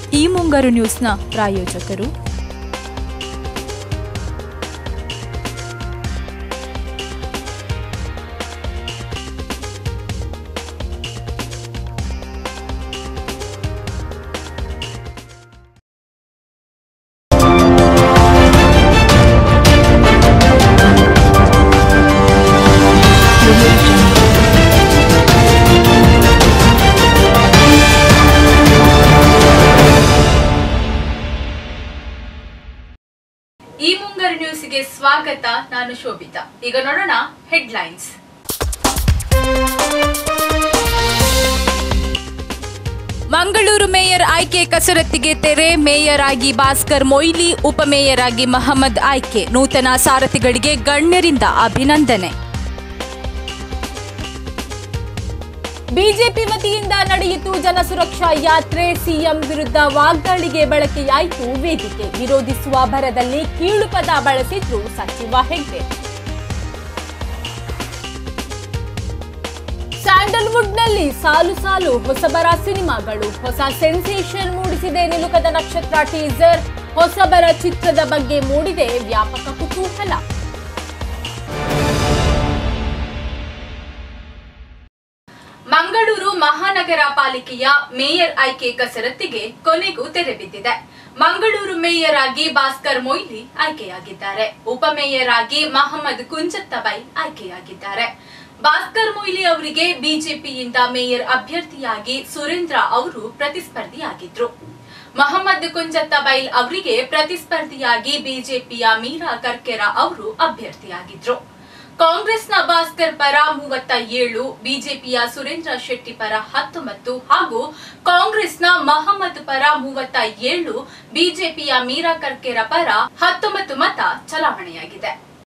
ಈ ಮುಂಗಾರು ನ್ಯೂಸ್ನ ಪ್ರಾಯೋಜಕರು ಈ ಮುಂಗಾರು ನ್ಯೂಸ್ಗೆ ಸ್ವಾಗತ ನಾನು ಶೋಭಿತಾ ಈಗ ನೋಡೋಣ ಹೆಡ್ಲೈನ್ಸ್ ಮಂಗಳೂರು ಮೇಯರ್ ಆಯ್ಕೆ ಕಸರತ್ತಿಗೆ ತೆರೆ ಮೇಯರ್ ಆಗಿ ಭಾಸ್ಕರ್ ಮೊಯ್ಲಿ ಉಪಮೇಯರ್ ಆಗಿ ಮಹಮ್ಮದ್ ಆಯ್ಕೆ ನೂತನ ಸಾರಥಿಗಳಿಗೆ ಗಣ್ಯರಿಂದ ಅಭಿನಂದನೆ ಬಿಜೆಪಿ ವತಿಯಿಂದ ನಡೆಯಿತು ಜನಸುರಕ್ಷಾ ಯಾತ್ರೆ ಸಿಎಂ ವಿರುದ್ಧ ವಾಗ್ದಾಳಿಗೆ ಬಳಕೆಯಾಯಿತು ವೇದಿಕೆ ವಿರೋಧಿಸುವ ಭರದಲ್ಲಿ ಕೀಳು ಪದ ಬಳಸಿದ್ರು ಸಚಿವ ಹೆಗ್ಡೆ ಸ್ಯಾಂಡಲ್ವುಡ್ನಲ್ಲಿ ಸಾಲು ಸಾಲು ಹೊಸಬರ ಸಿನಿಮಾಗಳು ಹೊಸ ಸೆನ್ಸೇಷನ್ ಮೂಡಿಸಿದೆ ನಿಲುಕದ ನಕ್ಷತ್ರ ಟೀಸರ್ ಹೊಸಬರ ಚಿತ್ರದ ಬಗ್ಗೆ ಮೂಡಿದೆ ವ್ಯಾಪಕ ಕುತೂಹಲ ಮಂಗಳೂರು ಮಹಾನಗರ ಪಾಲಿಕೆಯ ಮೇಯರ್ ಆಯ್ಕೆ ಕಸರತ್ತಿಗೆ ಕೊನೆಗೂ ತೆರೆ ಬಿದ್ದಿದೆ ಮಂಗಳೂರು ಮೇಯರ್ ಆಗಿ ಭಾಸ್ಕರ್ ಮೊಯ್ಲಿ ಆಯ್ಕೆಯಾಗಿದ್ದಾರೆ ಉಪಮೇಯರ್ ಆಗಿ ಮಹಮ್ಮದ್ ಕುಂಜತ್ತಬೈ ಆಯ್ಕೆಯಾಗಿದ್ದಾರೆ ಭಾಸ್ಕರ್ ಮೊಯ್ಲಿ ಅವರಿಗೆ ಬಿಜೆಪಿಯಿಂದ ಮೇಯರ್ ಅಭ್ಯರ್ಥಿಯಾಗಿ ಸುರೇಂದ್ರ ಅವರು ಪ್ರತಿಸ್ಪರ್ಧಿಯಾಗಿದ್ರು ಮಹಮ್ಮದ್ ಕುಂಜತ್ತಬೈಲ್ ಅವರಿಗೆ ಪ್ರತಿಸ್ಪರ್ಧಿಯಾಗಿ ಬಿಜೆಪಿಯ ಮೀರಾ ಕರ್ಕೆರ ಅವರು ಅಭ್ಯರ್ಥಿಯಾಗಿದ್ರು ಕಾಂಗ್ರೆಸ್ನ ಭಾಸ್ಕರ್ ಪರ ಮೂವತ್ತ ಏಳು ಬಿಜೆಪಿಯ ಸುರೇಂದ್ರ ಶೆಟ್ಟಿ ಪರ ಹತ್ತೊಂಬತ್ತು ಹಾಗೂ ಕಾಂಗ್ರೆಸ್ನ ಮಹಮ್ಮದ್ ಪರ ಮೂವತ್ತ ಏಳು ಬಿಜೆಪಿಯ ಮೀರಾ ಕರ್ಕೆರ ಪರ ಹತ್ತೊಂಬತ್ತು ಮತ ಚಲಾವಣೆಯಾಗಿದೆ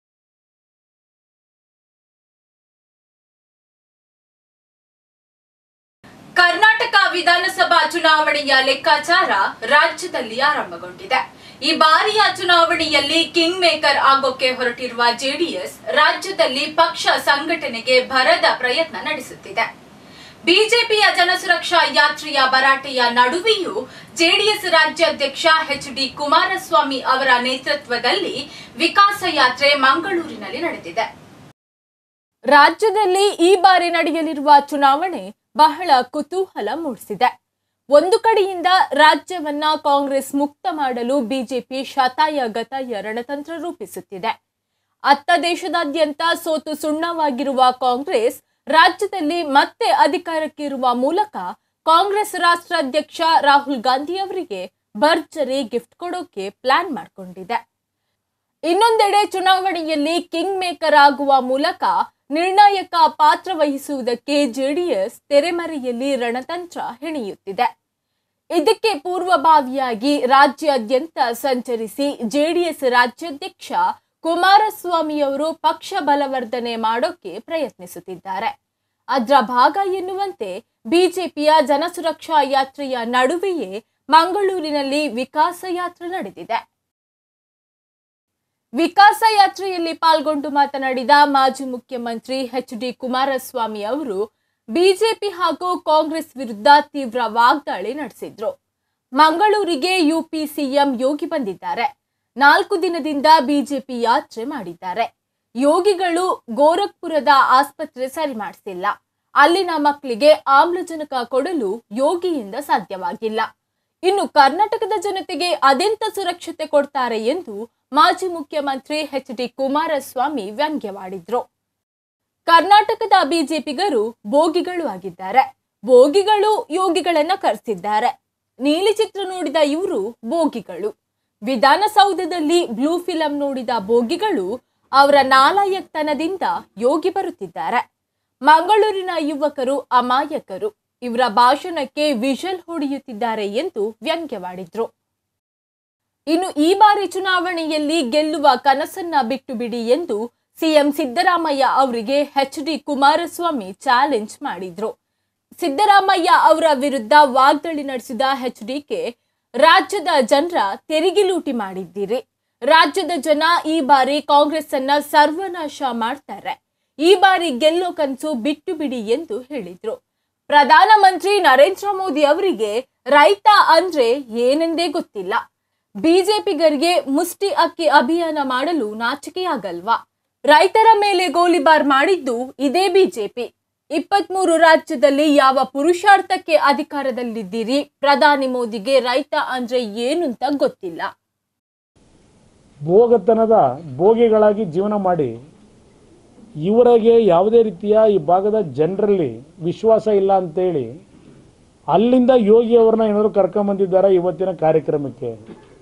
ಕರ್ನಾಟಕ ವಿಧಾನಸಭಾ ಚುನಾವಣೆಯ ಲೆಕ್ಕಾಚಾರ ರಾಜ್ಯದಲ್ಲಿ ಆರಂಭಗೊಂಡಿದೆ ಈ ಬಾರಿಯ ಚುನಾವಣೆಯಲ್ಲಿ ಕಿಂಗ್ ಮೇಕರ್ ಆಗೋಕೆ ಹೊರಟಿರುವ ಜೆಡಿಎಸ್ ರಾಜ್ಯದಲ್ಲಿ ಪಕ್ಷ ಸಂಘಟನೆಗೆ ಭರದ ಪ್ರಯತ್ನ ನಡೆಸುತ್ತಿದೆ ಬಿಜೆಪಿಯ ಜನಸುರಕ್ಷಾ ಯಾತ್ರೆಯ ಭರಾಟೆಯ ನಡುವೆಯೂ ಜೆಡಿಎಸ್ ರಾಜ್ಯಾಧ್ಯಕ್ಷ ಎಚ್ ಡಿ ಕುಮಾರಸ್ವಾಮಿ ಅವರ ನೇತೃತ್ವದಲ್ಲಿ ವಿಕಾಸ ಯಾತ್ರೆ ಮಂಗಳೂರಿನಲ್ಲಿ ನಡೆದಿದೆ ರಾಜ್ಯದಲ್ಲಿ ಈ ಬಾರಿ ನಡೆಯಲಿರುವ ಚುನಾವಣೆ ಬಹಳ ಕುತೂಹಲ ಮೂಡಿಸಿದೆ ಒಂದು ಕಡೆಯಿಂದ ರಾಜ್ಯವನ್ನ ಕಾಂಗ್ರೆಸ್ ಮುಕ್ತ ಮಾಡಲು ಬಿಜೆಪಿ ಶತಾಯ ಗತಾಯ ರಣತಂತ್ರ ರೂಪಿಸುತ್ತಿದೆ ಅತ್ತ ದೇಶದಾದ್ಯಂತ ಸೋತು ಸುಣ್ಣವಾಗಿರುವ ಕಾಂಗ್ರೆಸ್ ರಾಜ್ಯದಲ್ಲಿ ಮತ್ತೆ ಅಧಿಕಾರಕ್ಕಿರುವ ಮೂಲಕ ಕಾಂಗ್ರೆಸ್ ರಾಷ್ಟ್ರಾಧ್ಯಕ್ಷ ರಾಹುಲ್ ಗಾಂಧಿ ಅವರಿಗೆ ಭರ್ಜರಿ ಗಿಫ್ಟ್ ಕೊಡೋಕೆ ಪ್ಲಾನ್ ಮಾಡಿಕೊಂಡಿದೆ ಇನ್ನೊಂದೆಡೆ ಚುನಾವಣೆಯಲ್ಲಿ ಕಿಂಗ್ ಮೇಕರ್ ಆಗುವ ಮೂಲಕ ನಿರ್ಣಾಯಕ ಪಾತ್ರ ವಹಿಸುವುದಕ್ಕೆ ಜೆಡಿಎಸ್ ತೆರೆಮರೆಯಲ್ಲಿ ರಣತಂತ್ರ ಹೆಣೆಯುತ್ತಿದೆ ಇದಕ್ಕೆ ಪೂರ್ವಭಾವಿಯಾಗಿ ರಾಜ್ಯಾದ್ಯಂತ ಸಂಚರಿಸಿ ಜೆಡಿಎಸ್ ರಾಜ್ಯಾಧ್ಯಕ್ಷ ಕುಮಾರಸ್ವಾಮಿ ಅವರು ಪಕ್ಷ ಬಲವರ್ಧನೆ ಮಾಡೋಕೆ ಪ್ರಯತ್ನಿಸುತ್ತಿದ್ದಾರೆ ಅದರ ಭಾಗ ಎನ್ನುವಂತೆ ಬಿಜೆಪಿಯ ಜನಸುರಕ್ಷಾ ಯಾತ್ರೆಯ ನಡುವೆಯೇ ಮಂಗಳೂರಿನಲ್ಲಿ ವಿಕಾಸ ಯಾತ್ರೆ ನಡೆದಿದೆ ವಿಕಾಸ ಯಾತ್ರೆಯಲ್ಲಿ ಪಾಲ್ಗೊಂಡು ಮಾತನಾಡಿದ ಮಾಜಿ ಮುಖ್ಯಮಂತ್ರಿ ಎಚ್ ಡಿ ಕುಮಾರಸ್ವಾಮಿ ಅವರು ಬಿಜೆಪಿ ಹಾಗೂ ಕಾಂಗ್ರೆಸ್ ವಿರುದ್ಧ ತೀವ್ರ ವಾಗ್ದಾಳಿ ನಡೆಸಿದ್ರು ಮಂಗಳೂರಿಗೆ ಯುಪಿ ಸಿಎಂ ಯೋಗಿ ಬಂದಿದ್ದಾರೆ ನಾಲ್ಕು ದಿನದಿಂದ ಬಿಜೆಪಿ ಯಾತ್ರೆ ಮಾಡಿದ್ದಾರೆ ಯೋಗಿಗಳು ಗೋರಖ್ಪುರದ ಆಸ್ಪತ್ರೆ ಸರಿ ಮಾಡಿಸಿಲ್ಲ ಅಲ್ಲಿನ ಮಕ್ಕಳಿಗೆ ಆಮ್ಲಜನಕ ಕೊಡಲು ಯೋಗಿಯಿಂದ ಸಾಧ್ಯವಾಗಿಲ್ಲ ಇನ್ನು ಕರ್ನಾಟಕದ ಜನತೆಗೆ ಅದೆಂತ ಸುರಕ್ಷತೆ ಕೊಡ್ತಾರೆ ಎಂದು ಮಾಜಿ ಮುಖ್ಯಮಂತ್ರಿ ಎಚ್ ಡಿ ಕುಮಾರಸ್ವಾಮಿ ವ್ಯಂಗ್ಯವಾಡಿದ್ರು ಕರ್ನಾಟಕದ ಬಿಜೆಪಿಗರು ಬೋಗಿಗಳು ಆಗಿದ್ದಾರೆ ಬೋಗಿಗಳು ಯೋಗಿಗಳನ್ನ ಕರೆಸಿದ್ದಾರೆ ನೀಲಿ ಚಿತ್ರ ನೋಡಿದ ಇವರು ಬೋಗಿಗಳು ವಿಧಾನಸೌಧದಲ್ಲಿ ಬ್ಲೂ ಫಿಲಂ ನೋಡಿದ ಬೋಗಿಗಳು ಅವರ ನಾಲಾಯಕ್ತನದಿಂದ ಯೋಗಿ ಬರುತ್ತಿದ್ದಾರೆ ಮಂಗಳೂರಿನ ಯುವಕರು ಅಮಾಯಕರು ಇವರ ಭಾಷಣಕ್ಕೆ ವಿಷಲ್ ಹೊಡೆಯುತ್ತಿದ್ದಾರೆ ಎಂದು ವ್ಯಂಗ್ಯವಾಡಿದ್ರು ಇನ್ನು ಈ ಬಾರಿ ಚುನಾವಣೆಯಲ್ಲಿ ಗೆಲ್ಲುವ ಕನಸನ್ನ ಬಿಟ್ಟು ಬಿಡಿ ಎಂದು ಸಿಎಂ ಸಿದ್ದರಾಮಯ್ಯ ಅವರಿಗೆ ಎಚ್ ಡಿ ಕುಮಾರಸ್ವಾಮಿ ಚಾಲೆಂಜ್ ಮಾಡಿದ್ರು ಸಿದ್ದರಾಮಯ್ಯ ಅವರ ವಿರುದ್ಧ ವಾಗ್ದಾಳಿ ನಡೆಸಿದ ಎಚ್ ಡಿಕೆ ರಾಜ್ಯದ ಜನರ ತೆರಿಗೆ ಲೂಟಿ ಮಾಡಿದ್ದೀರಿ ರಾಜ್ಯದ ಜನ ಈ ಬಾರಿ ಕಾಂಗ್ರೆಸ್ ಅನ್ನ ಸರ್ವನಾಶ ಮಾಡ್ತಾರೆ ಈ ಬಾರಿ ಗೆಲ್ಲೋ ಕನಸು ಬಿಟ್ಟು ಬಿಡಿ ಎಂದು ಹೇಳಿದ್ರು ಪ್ರಧಾನಮಂತ್ರಿ ನರೇಂದ್ರ ಮೋದಿ ಅವರಿಗೆ ರೈತ ಅಂದ್ರೆ ಏನೆಂದೇ ಗೊತ್ತಿಲ್ಲ ಬಿಜೆಪಿಗರಿಗೆ ಮುಷ್ಟಿ ಅಕ್ಕಿ ಅಭಿಯಾನ ಮಾಡಲು ನಾಚಿಕೆಯಾಗಲ್ವಾ ರೈತರ ಮೇಲೆ ಗೋಲಿಬಾರ್ ಮಾಡಿದ್ದು ಇದೇ ಬಿಜೆಪಿ ಇಪ್ಪತ್ಮೂರು ರಾಜ್ಯದಲ್ಲಿ ಯಾವ ಪುರುಷಾರ್ಥಕ್ಕೆ ಅಧಿಕಾರದಲ್ಲಿದ್ದೀರಿ ಪ್ರಧಾನಿ ಮೋದಿಗೆ ರೈತ ಅಂದ್ರೆ ಏನು ಅಂತ ಗೊತ್ತಿಲ್ಲ ಭೋಗತನದ ಭೋಗಿಗಳಾಗಿ ಜೀವನ ಮಾಡಿ ಇವರಿಗೆ ಯಾವುದೇ ರೀತಿಯ ಈ ಭಾಗದ ಜನರಲ್ಲಿ ವಿಶ್ವಾಸ ಇಲ್ಲ ಅಂತೇಳಿ ಅಲ್ಲಿಂದ ಯೋಗಿ ಅವ್ರನ್ನ ಏನಾದ್ರು ಕರ್ಕೊಂಬಂದಿದ್ದಾರೆ ಇವತ್ತಿನ ಕಾರ್ಯಕ್ರಮಕ್ಕೆ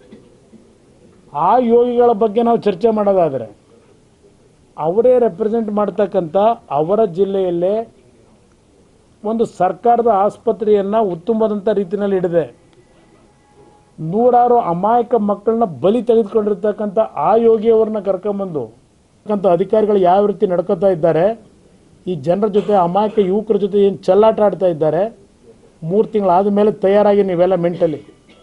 ಆ ಯೋಗಿಗಳ ಬಗ್ಗೆ ನಾವು ಚರ್ಚೆ ಮಾಡೋದಾದರೆ ಅವರೇ ರೆಪ್ರೆಸೆಂಟ್ ಮಾಡ್ತಕ್ಕಂಥ ಅವರ ಜಿಲ್ಲೆಯಲ್ಲೇ ಒಂದು ಸರ್ಕಾರದ ಆಸ್ಪತ್ರೆಯನ್ನು ಉತ್ತಮವಾದಂಥ ರೀತಿಯಲ್ಲಿ ಹಿಡಿದೆ ನೂರಾರು ಅಮಾಯಕ ಮಕ್ಕಳನ್ನ ಬಲಿ ತೆಗೆದುಕೊಂಡಿರ್ತಕ್ಕಂಥ ಆ ಯೋಗಿಯವರನ್ನ ಕರ್ಕೊಂಬಂದು ಅಂತ ಅಧಿಕಾರಿಗಳು ಯಾವ ರೀತಿ ನಡ್ಕೋತಾ ಇದ್ದಾರೆ ಈ ಜನರ ಜೊತೆ ಅಮಾಯಕ ಯುವಕರ ಜೊತೆ ಏನು ಚೆಲ್ಲಾಟ ಆಡ್ತಾ ಇದ್ದಾರೆ ಮೂರು ತಿಂಗಳಾದ ಮೇಲೆ ತಯಾರಾಗಿ ನೀವೆಲ್ಲ ಮೆಂಟಲಿ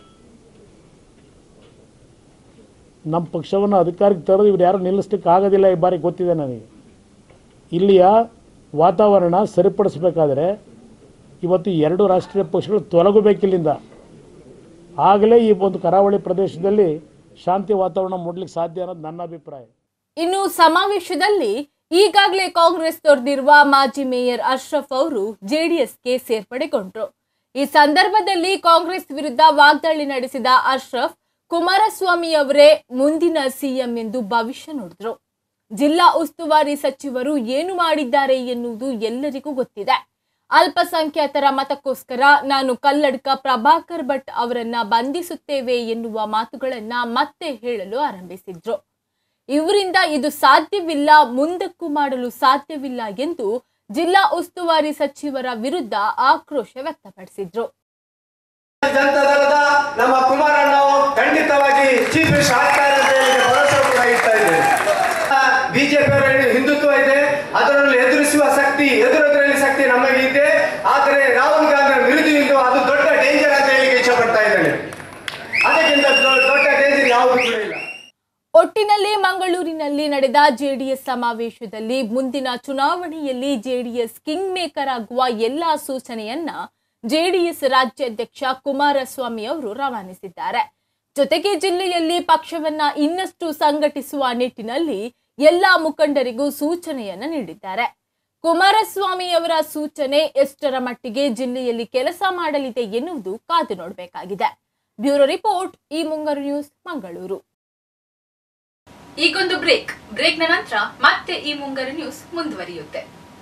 ನಮ್ಮ ಪಕ್ಷವನ್ನು ಅಧಿಕಾರಕ್ಕೆ ತರೋದು ಇವ್ರು ಯಾರು ನಿಲ್ಲಿಸ್ಲಿಕ್ಕೆ ಆಗೋದಿಲ್ಲ ಈ ಬಾರಿ ಗೊತ್ತಿದೆ ನನಗೆ ಇಲ್ಲಿಯ ವಾತಾವರಣ ಸರಿಪಡಿಸ್ಬೇಕಾದ್ರೆ ಇವತ್ತು ಎರಡು ರಾಷ್ಟ್ರೀಯ ಪಕ್ಷಗಳು ತೊಲಗಬೇಕಿಲ್ಲಿಂದ ಆಗಲೇ ಈ ಒಂದು ಕರಾವಳಿ ಪ್ರದೇಶದಲ್ಲಿ ಶಾಂತಿ ವಾತಾವರಣ ಮೂಡಲಿಕ್ಕೆ ಸಾಧ್ಯ ಅನ್ನೋದು ನನ್ನ ಅಭಿಪ್ರಾಯ ಇನ್ನು ಸಮಾವೇಶದಲ್ಲಿ ಈಗಾಗಲೇ ಕಾಂಗ್ರೆಸ್ ತೊರೆದಿರುವ ಮಾಜಿ ಮೇಯರ್ ಅಶ್ರಫ್ ಅವರು ಜೆಡಿಎಸ್ಗೆ ಸೇರ್ಪಡೆಗೊಂಡ್ರು ಈ ಸಂದರ್ಭದಲ್ಲಿ ಕಾಂಗ್ರೆಸ್ ವಿರುದ್ಧ ವಾಗ್ದಾಳಿ ನಡೆಸಿದ ಅಶ್ರಫ್ ಕುಮಾರಸ್ವಾಮಿ ಅವರೇ ಮುಂದಿನ ಸಿಎಂ ಎಂದು ಭವಿಷ್ಯ ನುಡಿದ್ರು ಜಿಲ್ಲಾ ಉಸ್ತುವಾರಿ ಸಚಿವರು ಏನು ಮಾಡಿದ್ದಾರೆ ಎನ್ನುವುದು ಎಲ್ಲರಿಗೂ ಗೊತ್ತಿದೆ ಅಲ್ಪಸಂಖ್ಯಾತರ ಮತಕ್ಕೋಸ್ಕರ ನಾನು ಕಲ್ಲಡ್ಕ ಪ್ರಭಾಕರ್ ಭಟ್ ಅವರನ್ನ ಬಂಧಿಸುತ್ತೇವೆ ಎನ್ನುವ ಮಾತುಗಳನ್ನ ಮತ್ತೆ ಹೇಳಲು ಆರಂಭಿಸಿದ್ರು ಇವರಿಂದ ಇದು ಸಾಧ್ಯವಿಲ್ಲ ಮುಂದಕ್ಕೂ ಮಾಡಲು ಸಾಧ್ಯವಿಲ್ಲ ಎಂದು ಜಿಲ್ಲಾ ಉಸ್ತುವಾರಿ ಸಚಿವರ ವಿರುದ್ಧ ಆಕ್ರೋಶ ವ್ಯಕ್ತಪಡಿಸಿದ್ರು ಜನತಾದಳದ ನಮ್ಮ ಕುಮಾರಣ್ಣ ಖಂಡಿತವಾಗಿ ಚೀಫ್ ಮಿನಿಸ್ಟರ್ ಆಗ್ತಾರೆ ಅಂತ ಹೇಳಿ ಭರವಸೆ ಕೂಡ ಇಡ್ತಾ ಇದ್ದೇವೆ ಬಿಜೆಪಿ ಅವರಲ್ಲಿ ಹಿಂದುತ್ವ ಇದೆ ಅದರಲ್ಲಿ ಎದುರಿಸುವ ಶಕ್ತಿ ಎದುರದ್ರಲ್ಲಿ ಶಕ್ತಿ ನಮಗೆ ಇದೆ ಆದರೆ ರಾಹುಲ್ ಗಾಂಧಿ ವಿರುದ್ಧ ನಿಂತು ಅದು ದೊಡ್ಡ ಡೇಂಜರ್ ಅಂತ ಹೇಳಿಕ್ಕೆ ಇಚ್ಛೆ ಪಡ್ತಾ ಇದ್ದೇನೆ ಅದಕ್ಕಿಂತ ದೊ- ದೊಡ್ಡ ಡೇಂಜರ್ ಯಾವುದು ಕೂಡ ಇಲ್ಲ ಒಟ್ಟಿನಲ್ಲಿ ಮಂಗಳೂರಿನಲ್ಲಿ ನಡೆದ ಜೆಡಿಎಸ್ ಸಮಾವೇಶದಲ್ಲಿ ಮುಂದಿನ ಚುನಾವಣೆಯಲ್ಲಿ ಜೆಡಿಎಸ್ ಕಿಂಗ್ ಮೇಕರ್ ಆಗುವ ಎಲ್ಲಾ ಸೂಚನೆಯನ್ನ ಜೆಡಿಎಸ್ ರಾಜ್ಯಾಧ್ಯಕ್ಷ ಕುಮಾರಸ್ವಾಮಿ ಅವರು ರವಾನಿಸಿದ್ದಾರೆ ಜೊತೆಗೆ ಜಿಲ್ಲೆಯಲ್ಲಿ ಪಕ್ಷವನ್ನ ಇನ್ನಷ್ಟು ಸಂಘಟಿಸುವ ನಿಟ್ಟಿನಲ್ಲಿ ಎಲ್ಲಾ ಮುಖಂಡರಿಗೂ ಸೂಚನೆಯನ್ನ ನೀಡಿದ್ದಾರೆ ಕುಮಾರಸ್ವಾಮಿ ಅವರ ಸೂಚನೆ ಎಷ್ಟರ ಮಟ್ಟಿಗೆ ಜಿಲ್ಲೆಯಲ್ಲಿ ಕೆಲಸ ಮಾಡಲಿದೆ ಎನ್ನುವುದು ಕಾದು ನೋಡಬೇಕಾಗಿದೆ ಬ್ಯೂರೋ ರಿಪೋರ್ಟ್ ಈ ಮುಂಗಾರು ನ್ಯೂಸ್ ಮಂಗಳೂರು ಈಗೊಂದು ಬ್ರೇಕ್ ಬ್ರೇಕ್ನ ನಂತರ ಮತ್ತೆ ಈ ಮುಂಗರು ನ್ಯೂಸ್ ಮುಂದುವರಿಯುತ್ತೆ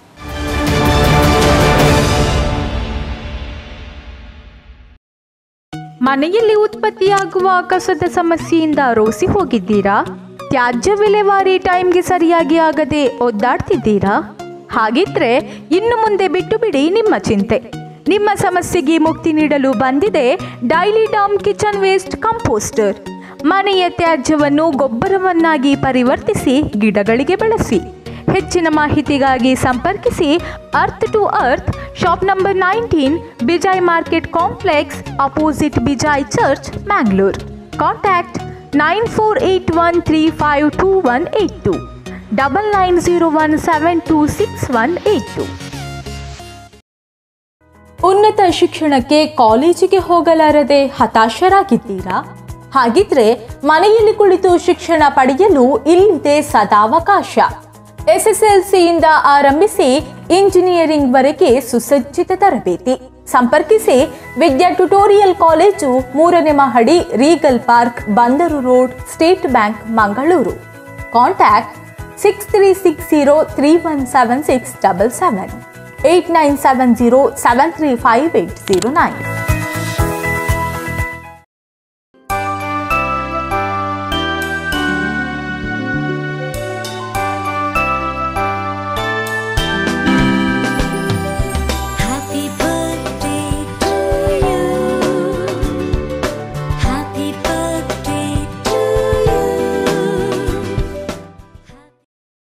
ಮನೆಯಲ್ಲಿ ಉತ್ಪತ್ತಿಯಾಗುವ ಕಸದ ಸಮಸ್ಯೆಯಿಂದ ರೋಸಿ ಹೋಗಿದ್ದೀರಾ ತ್ಯಾಜ್ಯ ವಿಲೇವಾರಿ ಟೈಮ್ಗೆ ಸರಿಯಾಗಿ ಆಗದೆ ಒದ್ದಾಡ್ತಿದ್ದೀರಾ ಹಾಗಿದ್ರೆ ಇನ್ನು ಮುಂದೆ ಬಿಟ್ಟು ಬಿಡಿ ನಿಮ್ಮ ಚಿಂತೆ ನಿಮ್ಮ ಸಮಸ್ಯೆಗೆ ಮುಕ್ತಿ ನೀಡಲು ಬಂದಿದೆ Daily Dump kitchen waste composter ಮನೆಯ ತ್ಯಾಜ್ಯವನ್ನು ಗೊಬ್ಬರವನ್ನಾಗಿ ಪರಿವರ್ತಿಸಿ ಗಿಡಗಳಿಗೆ ಬಳಸಿ ಹೆಚ್ಚಿನ ಮಾಹಿತಿಗಾಗಿ ಸಂಪರ್ಕಿಸಿ Earth to Earth shop number nineteen Bejai market complex opposite Bejai church Mangalore contact nine four eight one three five two one eight two double nine zero one seven two six one eight two ಉನ್ನತ ಶಿಕ್ಷಣಕ್ಕೆ ಕಾಲೇಜಿಗೆ ಹೋಗಲಾರದೆ ಹತಾಶರಾಗಿದ್ದೀರಾ ಹಾಗಿದ್ರೆ ಮನೆಯಲ್ಲಿ ಕುಳಿತು ಶಿಕ್ಷಣ ಪಡೆಯಲು ಇಲ್ಲಿದೆ ಸದಾವಕಾಶ ಎಸ್ಎಸ್ಎಲ್ಸಿಯಿಂದ ಆರಂಭಿಸಿ ಇಂಜಿನಿಯರಿಂಗ್ ವರೆಗೆ ಸುಸಜ್ಜಿತ ತರಬೇತಿ ಸಂಪರ್ಕಿಸಿ ವಿದ್ಯಾ ಟ್ಯುಟೋರಿಯಲ್ ಕಾಲೇಜು ಮೂರನೇ ಮಹಡಿ Regal Park Bunder road State Bank Mangaluru contact six three six zero three one seven six double seven eight nine seven zero seven three five eight zero nine